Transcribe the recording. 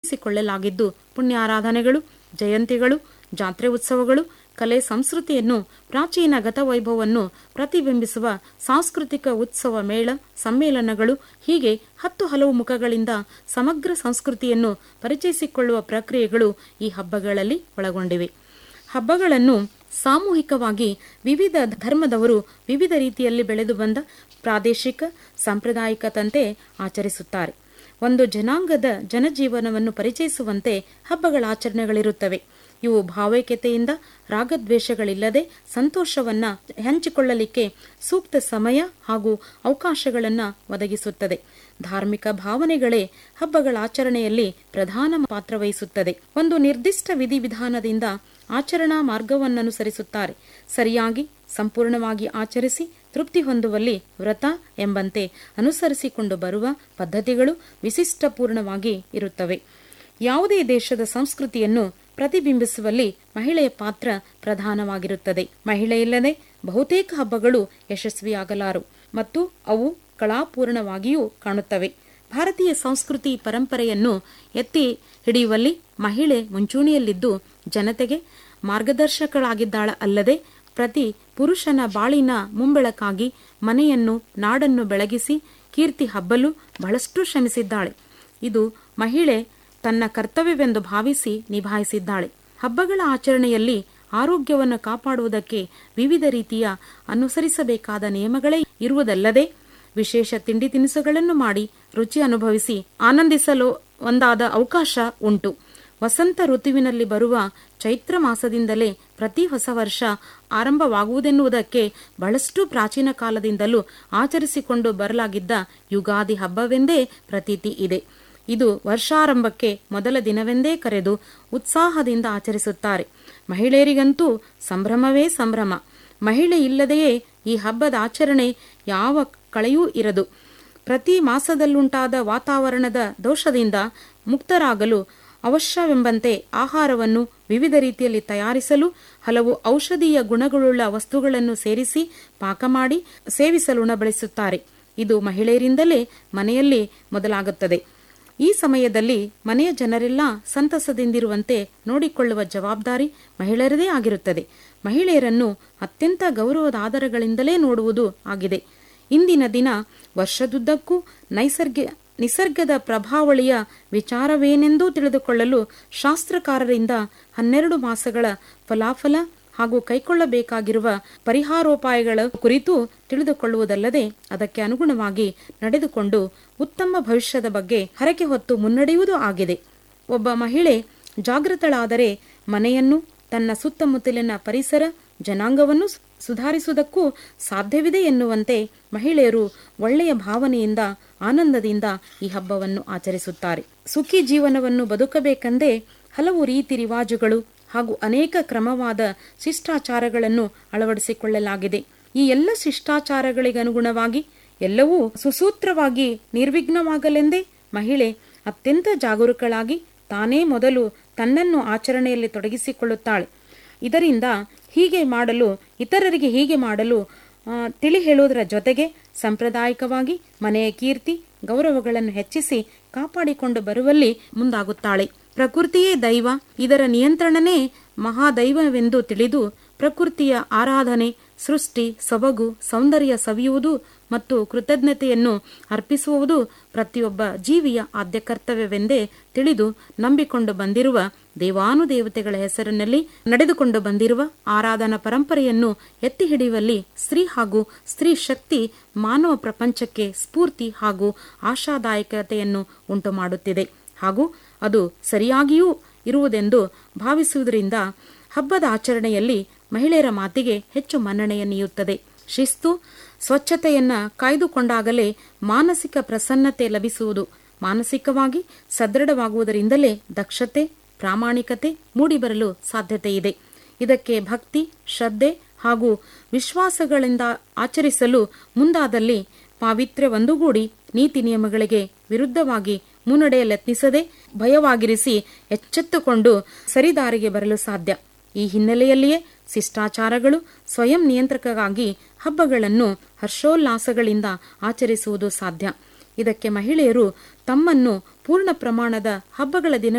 ರೂಪಿಸಿಕೊಳ್ಳಲಾಗಿದ್ದು ಪುಣ್ಯಾರಾಧನೆಗಳು ಜಯಂತಿಗಳು ಜಾತ್ರೆ ಉತ್ಸವಗಳು ಕಲೆ ಸಂಸ್ಕೃತಿಯನ್ನು ಪ್ರಾಚೀನ ಗತವೈಭವವನ್ನು ಪ್ರತಿಬಿಂಬಿಸುವ ಸಾಂಸ್ಕೃತಿಕ ಉತ್ಸವ ಮೇಳ ಸಮ್ಮೇಳನಗಳು ಹೀಗೆ ಹತ್ತು ಹಲವು ಮುಖಗಳಿಂದ ಸಮಗ್ರ ಸಂಸ್ಕೃತಿಯನ್ನು ಪರಿಚಯಿಸಿಕೊಳ್ಳುವ ಪ್ರಕ್ರಿಯೆಗಳು ಈ ಹಬ್ಬಗಳಲ್ಲಿ ಒಳಗೊಂಡಿವೆ ಹಬ್ಬಗಳನ್ನು ಸಾಮೂಹಿಕವಾಗಿ ವಿವಿಧ ಧರ್ಮದವರು ವಿವಿಧ ರೀತಿಯಲ್ಲಿ ಬೆಳೆದು ಬಂದ ಪ್ರಾದೇಶಿಕ ಸಾಂಪ್ರದಾಯಿಕತಂತೆ ಆಚರಿಸುತ್ತಾರೆ ಒಂದು ಜನಾಂಗದ ಜನಜೀವನವನ್ನು ಪರಿಚಯಿಸುವಂತೆ ಹಬ್ಬಗಳ ಆಚರಣೆಗಳಿರುತ್ತವೆ ಇವು ಭಾವೈಕ್ಯತೆಯಿಂದ ರಾಗದ್ವೇಷಗಳಿಲ್ಲದೆ ಸಂತೋಷವನ್ನ ಹಂಚಿಕೊಳ್ಳಲಿಕ್ಕೆ ಸೂಕ್ತ ಸಮಯ ಹಾಗೂ ಅವಕಾಶಗಳನ್ನು ಒದಗಿಸುತ್ತದೆ ಧಾರ್ಮಿಕ ಭಾವನೆಗಳೇ ಹಬ್ಬಗಳ ಆಚರಣೆಯಲ್ಲಿ ಪ್ರಧಾನ ಪಾತ್ರ ವಹಿಸುತ್ತದೆ ಒಂದು ನಿರ್ದಿಷ್ಟ ವಿಧಿವಿಧಾನದಿಂದ ಆಚರಣಾ ಮಾರ್ಗವನ್ನನುಸರಿಸುತ್ತಾರೆ ಸರಿಯಾಗಿ ಸಂಪೂರ್ಣವಾಗಿ ಆಚರಿಸಿ ತೃಪ್ತಿ ಹೊಂದುವಲ್ಲಿ ವ್ರತ ಎಂಬಂತೆ ಅನುಸರಿಸಿಕೊಂಡು ಬರುವ ಪದ್ಧತಿಗಳು ವಿಶಿಷ್ಟಪೂರ್ಣವಾಗಿ ಇರುತ್ತವೆ ಯಾವುದೇ ದೇಶದ ಸಂಸ್ಕೃತಿಯನ್ನು ಪ್ರತಿಬಿಂಬಿಸುವಲ್ಲಿ ಮಹಿಳೆಯ ಪಾತ್ರ ಪ್ರಧಾನವಾಗಿರುತ್ತದೆ ಮಹಿಳೆ ಇಲ್ಲದೆ ಬಹುತೇಕ ಹಬ್ಬಗಳು ಯಶಸ್ವಿಯಾಗಲಾರು ಮತ್ತು ಅವು ಕಳಾಪೂರ್ಣವಾಗಿಯೂ ಕಾಣುತ್ತವೆ ಭಾರತೀಯ ಸಂಸ್ಕೃತಿ ಪರಂಪರೆಯನ್ನು ಎತ್ತಿ ಹಿಡಿಯುವಲ್ಲಿ ಮಹಿಳೆ ಮುಂಚೂಣಿಯಲ್ಲಿದ್ದು ಜನತೆಗೆ ಮಾರ್ಗದರ್ಶಕಳಾಗಿದ್ದಾಳ ಅಲ್ಲದೆ ಪ್ರತಿ ಪುರುಷನ ಬಾಳಿನ ಮುಂಬೆಳಕಾಗಿ ಮನೆಯನ್ನು ನಾಡನ್ನು ಬೆಳಗಿಸಿ ಕೀರ್ತಿ ಹಬ್ಬಲು ಬಹಳಷ್ಟು ಶ್ರಮಿಸಿದ್ದಾಳೆ ಇದು ಮಹಿಳೆ ತನ್ನ ಕರ್ತವ್ಯವೆಂದು ಭಾವಿಸಿ ನಿಭಾಯಿಸಿದ್ದಾಳೆ ಹಬ್ಬಗಳ ಆಚರಣೆಯಲ್ಲಿ ಆರೋಗ್ಯವನ್ನು ಕಾಪಾಡುವುದಕ್ಕೆ ವಿವಿಧ ರೀತಿಯ ಅನುಸರಿಸಬೇಕಾದ ನಿಯಮಗಳೇ ಇರುವುದಲ್ಲದೆ ವಿಶೇಷ ತಿಂಡಿ ತಿನಿಸುಗಳನ್ನು ಮಾಡಿ ರುಚಿ ಅನುಭವಿಸಿ ಆನಂದಿಸಲು ಒಂದಾದ ಅವಕಾಶ ಉಂಟು ವಸಂತ ಋತುವಿನಲ್ಲಿ ಬರುವ ಚೈತ್ರ ಮಾಸದಿಂದಲೇ ಪ್ರತಿ ಹೊಸ ವರ್ಷ ಆರಂಭವಾಗುವುದೆನ್ನುವುದಕ್ಕೆ ಬಹಳಷ್ಟು ಪ್ರಾಚೀನ ಕಾಲದಿಂದಲೂ ಆಚರಿಸಿಕೊಂಡು ಬರಲಾಗಿದ್ದ ಯುಗಾದಿ ಹಬ್ಬವೆಂದೇ ಪ್ರತೀತಿ ಇದೆ ಇದು ವರ್ಷಾರಂಭಕ್ಕೆ ಮೊದಲ ದಿನವೆಂದೇ ಕರೆದು ಉತ್ಸಾಹದಿಂದ ಆಚರಿಸುತ್ತಾರೆ ಮಹಿಳೆಯರಿಗಂತೂ ಸಂಭ್ರಮವೇ ಸಂಭ್ರಮ ಮಹಿಳೆ ಇಲ್ಲದೆಯೇ ಈ ಹಬ್ಬದ ಆಚರಣೆ ಯಾವ ಕಳೆಯೂ ಇರದು ಪ್ರತಿ ಮಾಸದಲ್ಲುಂಟಾದ ವಾತಾವರಣದ ದೋಷದಿಂದ ಮುಕ್ತರಾಗಲು ಅವಶ್ಯವೆಂಬಂತೆ ಆಹಾರವನ್ನು ವಿವಿಧ ರೀತಿಯಲ್ಲಿ ತಯಾರಿಸಲು ಹಲವು ಔಷಧೀಯ ಗುಣಗಳುಳ್ಳ ವಸ್ತುಗಳನ್ನು ಸೇರಿಸಿ ಪಾಕ ಮಾಡಿ ಸೇವಿಸಲು ಉಣಬಡಿಸುತ್ತಾರೆ ಇದು ಮಹಿಳೆಯರಿಂದಲೇ ಮನೆಯಲ್ಲಿ ಮೊದಲಾಗುತ್ತದೆ ಈ ಸಮಯದಲ್ಲಿ ಮನೆಯ ಜನರೆಲ್ಲ ಸಂತಸದಿಂದಿರುವಂತೆ ನೋಡಿಕೊಳ್ಳುವ ಜವಾಬ್ದಾರಿ ಮಹಿಳೆಯರದೇ ಆಗಿರುತ್ತದೆ ಮಹಿಳೆಯರನ್ನು ಅತ್ಯಂತ ಗೌರವದ ಆಧಾರಗಳಿಂದಲೇ ನೋಡುವುದು ಆಗಿದೆ ಇಂದಿನ ದಿನ ವರ್ಷದುದ್ದಕ್ಕೂ ನೈಸರ್ಗ ನಿಸರ್ಗದ ಪ್ರಭಾವಳಿಯ ವಿಚಾರವೇನೆಂದೂ ತಿಳಿದುಕೊಳ್ಳಲು ಶಾಸ್ತ್ರಕಾರರಿಂದ ಹನ್ನೆರಡು ಮಾಸಗಳ ಫಲಾಫಲ ಹಾಗೂ ಕೈಕೊಳ್ಳಬೇಕಾಗಿರುವ ಪರಿಹಾರೋಪಾಯಗಳ ಕುರಿತು ತಿಳಿದುಕೊಳ್ಳುವುದಲ್ಲದೆ ಅದಕ್ಕೆ ಅನುಗುಣವಾಗಿ ನಡೆದುಕೊಂಡು ಉತ್ತಮ ಭವಿಷ್ಯದ ಬಗ್ಗೆ ಹರಕೆ ಹೊತ್ತು ಮುನ್ನಡೆಯುವುದೂ ಆಗಿದೆ ಒಬ್ಬ ಮಹಿಳೆ ಜಾಗೃತಳಾದರೆ ಮನೆಯನ್ನು ತನ್ನ ಸುತ್ತಮುತ್ತಲಿನ ಪರಿಸರ ಜನಾಂಗವನ್ನು ಸುಧಾರಿಸುವುದಕ್ಕೂ ಸಾಧ್ಯವಿದೆ ಎನ್ನುವಂತೆ ಮಹಿಳೆಯರು ಒಳ್ಳೆಯ ಭಾವನೆಯಿಂದ ಆನಂದದಿಂದ ಈ ಹಬ್ಬವನ್ನು ಆಚರಿಸುತ್ತಾರೆ ಸುಖಿ ಜೀವನವನ್ನು ಬದುಕಬೇಕೆಂದೇ ಹಲವು ರೀತಿ ರಿವಾಜುಗಳು ಹಾಗೂ ಅನೇಕ ಕ್ರಮವಾದ ಶಿಷ್ಟಾಚಾರಗಳನ್ನು ಅಳವಡಿಸಿಕೊಳ್ಳಲಾಗಿದೆ ಈ ಎಲ್ಲ ಶಿಷ್ಟಾಚಾರಗಳಿಗನುಗುಣವಾಗಿ ಎಲ್ಲವೂ ಸುಸೂತ್ರವಾಗಿ ನಿರ್ವಿಘ್ನವಾಗಲೆಂದೇ ಮಹಿಳೆ ಅತ್ಯಂತ ಜಾಗರೂಕಳಾಗಿ ತಾನೇ ಮೊದಲು ತನ್ನನ್ನು ಆಚರಣೆಯಲ್ಲಿ ತೊಡಗಿಸಿಕೊಳ್ಳುತ್ತಾಳೆ ಇದರಿಂದ ಹೀಗೆ ಮಾಡಲು ಇತರರಿಗೆ ಹೀಗೆ ಮಾಡಲು ತಿಳಿ ಹೇಳುವುದರ ಜೊತೆಗೆ ಸಾಂಪ್ರದಾಯಿಕವಾಗಿ ಮನೆಯ ಕೀರ್ತಿ ಗೌರವಗಳನ್ನು ಹೆಚ್ಚಿಸಿ ಕಾಪಾಡಿಕೊಂಡು ಬರುವಲ್ಲಿ ಮುಂದಾಗುತ್ತಾಳೆ ಪ್ರಕೃತಿಯೇ ದೈವ ಇದರ ನಿಯಂತ್ರಣನೇ ಮಹಾದೈವವೆಂದು ತಿಳಿದು ಪ್ರಕೃತಿಯ ಆರಾಧನೆ ಸೃಷ್ಟಿ ಸೊಬಗು ಸೌಂದರ್ಯ ಸವಿಯುವುದು ಮತ್ತು ಕೃತಜ್ಞತೆಯನ್ನು ಅರ್ಪಿಸುವುದು ಪ್ರತಿಯೊಬ್ಬ ಜೀವಿಯ ಆದ್ಯ ಕರ್ತವ್ಯವೆಂದೇ ತಿಳಿದು ನಂಬಿಕೊಂಡು ಬಂದಿರುವ ದೇವಾನುದೇವತೆಗಳ ಹೆಸರಿನಲ್ಲಿ ನಡೆದುಕೊಂಡು ಬಂದಿರುವ ಆರಾಧನಾ ಪರಂಪರೆಯನ್ನು ಎತ್ತಿ ಹಿಡಿಯುವಲ್ಲಿ ಸ್ತ್ರೀ ಹಾಗೂ ಸ್ತ್ರೀ ಶಕ್ತಿ ಮಾನವ ಪ್ರಪಂಚಕ್ಕೆ ಸ್ಫೂರ್ತಿ ಹಾಗೂ ಆಶಾದಾಯಕತೆಯನ್ನು ಉಂಟು ಮಾಡುತ್ತಿದೆ ಹಾಗೂ ಅದು ಸರಿಯಾಗಿಯೂ ಇರುವುದೆಂದು ಭಾವಿಸುವುದರಿಂದ ಹಬ್ಬದ ಆಚರಣೆಯಲ್ಲಿ ಮಹಿಳೆಯರ ಮಾತಿಗೆ ಹೆಚ್ಚು ಮನ್ನಣೆಯ ನೀಯುತ್ತದೆ ಶಿಸ್ತು ಸ್ವಚ್ಛತೆಯನ್ನ ಕಾಯ್ದುಕೊಂಡಾಗಲೇ ಮಾನಸಿಕ ಪ್ರಸನ್ನತೆ ಲಭಿಸುವುದು ಮಾನಸಿಕವಾಗಿ ಸದೃಢವಾಗುವುದರಿಂದಲೇ ದಕ್ಷತೆ ಪ್ರಾಮಾಣಿಕತೆ ಮೂಡಿಬರಲು ಸಾಧ್ಯತೆ ಇದೆ ಇದಕ್ಕೆ ಭಕ್ತಿ ಶ್ರದ್ಧೆ ಹಾಗೂ ವಿಶ್ವಾಸಗಳಿಂದ ಆಚರಿಸಲು ಮುಂದಾದಲ್ಲಿ ಪಾವಿತ್ರ್ಯ ಒಂದುಗೂಡಿ ನೀತಿ ನಿಯಮಗಳಿಗೆ ವಿರುದ್ಧವಾಗಿ ಮುನ್ನಡೆಯಲೆತ್ನಿಸದೆ ಭಯವಾಗಿರಿಸಿ ಎಚ್ಚೆತ್ತುಕೊಂಡು ಸರಿದಾರಿಗೆ ಬರಲು ಸಾಧ್ಯ ಈ ಹಿನ್ನೆಲೆಯಲ್ಲಿಯೇ ಶಿಷ್ಟಾಚಾರಗಳು ಸ್ವಯಂ ನಿಯಂತ್ರಕವಾಗಿ ಹಬ್ಬಗಳನ್ನು ಹರ್ಷೋಲ್ಲಾಸಗಳಿಂದ ಆಚರಿಸುವುದು ಸಾಧ್ಯ ಇದಕ್ಕೆ ಮಹಿಳೆಯರು ತಮ್ಮನ್ನು ಪೂರ್ಣ ಪ್ರಮಾಣದ ಹಬ್ಬಗಳ ದಿನ